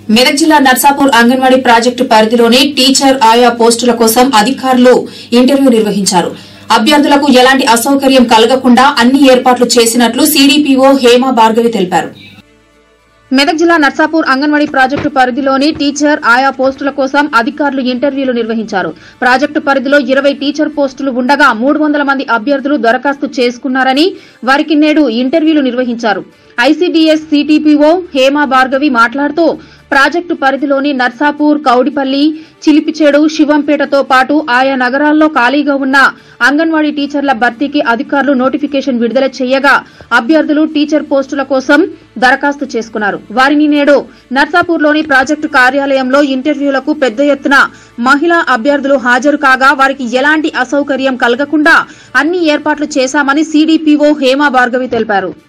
మెదక్ జిల్లా నర్సాపూర్ అంగన్వాడీ ప్రాజెక్టు పరిధిలోని టీచర్ ఆయా పోస్టుల కోసం అధికారులు ఇంటర్వ్యూ నిర్వహించారు అభ్యర్థులకు ఎలాంటి అసౌకర్యం కలగకుండా అన్ని ఏర్పాట్లు చేసినట్లు సీడీపీఓ హేమ భార్గవి తెలిపారు మెదక్ జిల్లా నర్సాపూర్ అంగన్వాడీ ప్రాజెక్టు పరిధిలోని టీచర్ ఆయా పోస్టుల కోసం అధికారులు ఇంటర్వ్యూలు నిర్వహించారు ప్రాజెక్టు పరిధిలో ఇరవై టీచర్ పోస్టులు ఉండగా మూడు వందల మంది అభ్యర్థులు దరఖాస్తు చేసుకున్నారని వారికి నేడు ఇంటర్వ్యూలు నిర్వహించారు ఐసీడీఎస్ సిటీపీఓ హేమా భార్గవి మాట్లాడుతూ ప్రాజెక్టు పరిధిలోని నర్సాపూర్ కౌడిపల్లి చిలిపిచేడు శివంపేటతో పాటు ఆయా నగరాల్లో ఖాళీగా ఉన్న అంగన్వాడీ టీచర్ల భర్తీకి అధికారులు నోటిఫికేషన్ విడుదల చేయగా అభ్యర్థులు టీచర్ పోస్టుల కోసం దరఖాస్తు చేసుకున్నారు వారిని నేడు నర్సాపూర్లోని ప్రాజెక్టు కార్యాలయంలో ఇంటర్వ్యూలకు పెద్ద ఎత్తున మహిళా అభ్యర్థులు హాజరు కాగా వారికి ఎలాంటి అసౌకర్యం కలగకుండా అన్ని ఏర్పాట్లు చేశామని సీడీపీఓ హేమా భార్గవి తెలిపారు